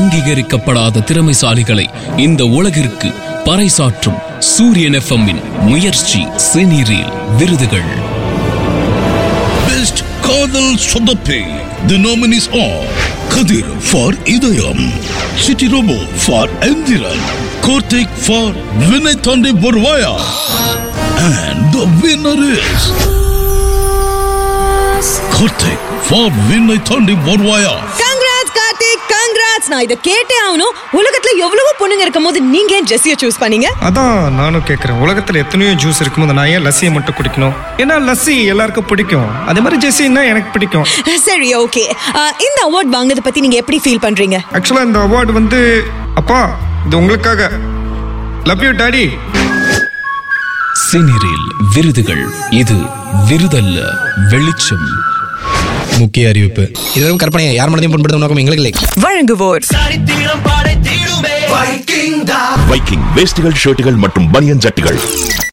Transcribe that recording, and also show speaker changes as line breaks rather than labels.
அங்கீகரிக்கப்படாத திறமைசாலிகளை இந்த உலகிற்கு பறைசாற்றும் சூரியன் எஃப்எம்மின் முயற்சி சினிரீல் விருதுகள்
பெஸ்ட் காதல் சொதப்பே the nominees are Kathir for Idhayam Chitti robo for Enthiran Karthik for Vinay தாண்டி பொர்வாயா and the winner is Karthik for Vinay தாண்டி பொர்வாயா
கங்க்ராட்ஸ் கார்த்திக் கங்க்ராட்ஸ் நான் இதை கேட்டே ஆகணும் உலகத்துல எவ்வளவோ பொண்ணுங்க இருக்கும் போது நீங்க ஏன் ஜெஸ்ஸியை சூஸ் பண்ணீங்க
அதான் நானும் கேட்குறேன் உலகத்தில் எத்தனையோ ஜூஸ் இருக்கும்போது நான் ஏன் லஸ்ஸியை மட்டும் குடிக்கணும் ஏன்னா லஸ்ஸி எல்லாருக்கும் பிடிக்கும் அதே மாதிரி ஜெஸ்ஸின்னா எனக்கு பிடிக்கும்
சரி ஓகே இந்த அவார்ட் வாங்குறத பத்தி நீங்க எப்படி ஃபீல் பண்றீங்க
ஆக்சுவலாக இந்த அவார்டு வந்து அப்பா இது உங்களுக்காக லவ் யூ டாடி
சினிரீல் விருதுகள் இது விருதல்ல வெளிச்சம்
முக்கிய அறிவிப்பு இதுவரை கற்பனை யார் மனதையும் புண்படுத்தும் நோக்கம் எங்களுக்கு இல்லை
வழங்குவோர்
வைக்கிங் வேஷ்டிகள் ஷர்ட்டுகள் மற்றும் பனியன் ஜட்டிகள்